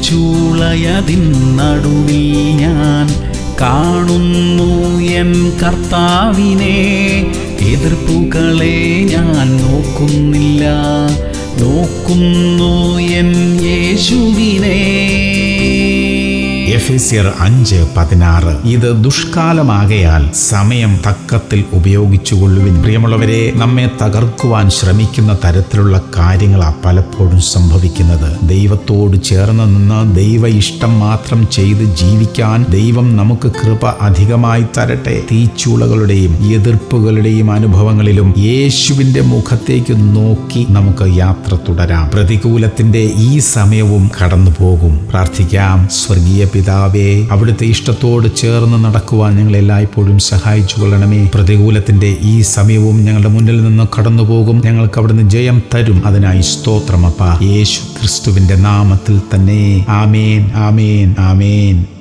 തീച്ചൂളയതിൻ നടുവിൽ ഞാൻ കാണുന്നു എൻ കർത്താവിനെ എതിർപ്പുകളെ ഞാൻ നോക്കുന്നില്ല നോക്കുന്നു എൻ യേശുവിനെ എഫേസ്യർ അഞ്ച് പതിനാറ് ഇത് ദുഷ്കാലമാകയാൽ സമയം തക്കത്തിൽ ഉപയോഗിച്ചുകൊള്ളുവിൻ പ്രിയമുള്ളവരെ നമ്മെ തകർക്കുവാൻ ശ്രമിക്കുന്ന തരത്തിലുള്ള കാര്യങ്ങളാണ് പലപ്പോഴും സംഭവിക്കുന്നത് ദൈവത്തോട് ചേർന്ന് നിന്ന് ദൈവ ഇഷ്ടം മാത്രം ചെയ്ത് ജീവിക്കാൻ ദൈവം നമുക്ക് കൃപ അധികമായി തരട്ടെ തീച്ചൂളകളുടെയും എതിർപ്പുകളുടെയും അനുഭവങ്ങളിലും യേശുവിന്റെ മുഖത്തേക്ക് നോക്കി നമുക്ക് യാത്ര തുടരാം പ്രതികൂലത്തിന്റെ ഈ സമയവും കടന്നു പോകും പ്രാർത്ഥിക്കാം സ്വർഗീയ പിതാവേ അവിടുത്തെ ഇഷ്ടത്തോട് ചേർന്ന് നടക്കുവാൻ ഞങ്ങൾ എല്ലായ്പ്പോഴും സഹായിച്ചു കൊള്ളണമേ പ്രതികൂലത്തിന്റെ ഈ സമയവും ഞങ്ങളുടെ മുന്നിൽ നിന്ന് കടന്നു പോകും ഞങ്ങൾക്ക് അവിടുന്ന് ജയം തരും അതിനായി സ്തോത്രമപ്പ യേശു ക്രിസ്തുവിന്റെ നാമത്തിൽ തന്നെ ആമേൻ ആമേൻ ആമേൻ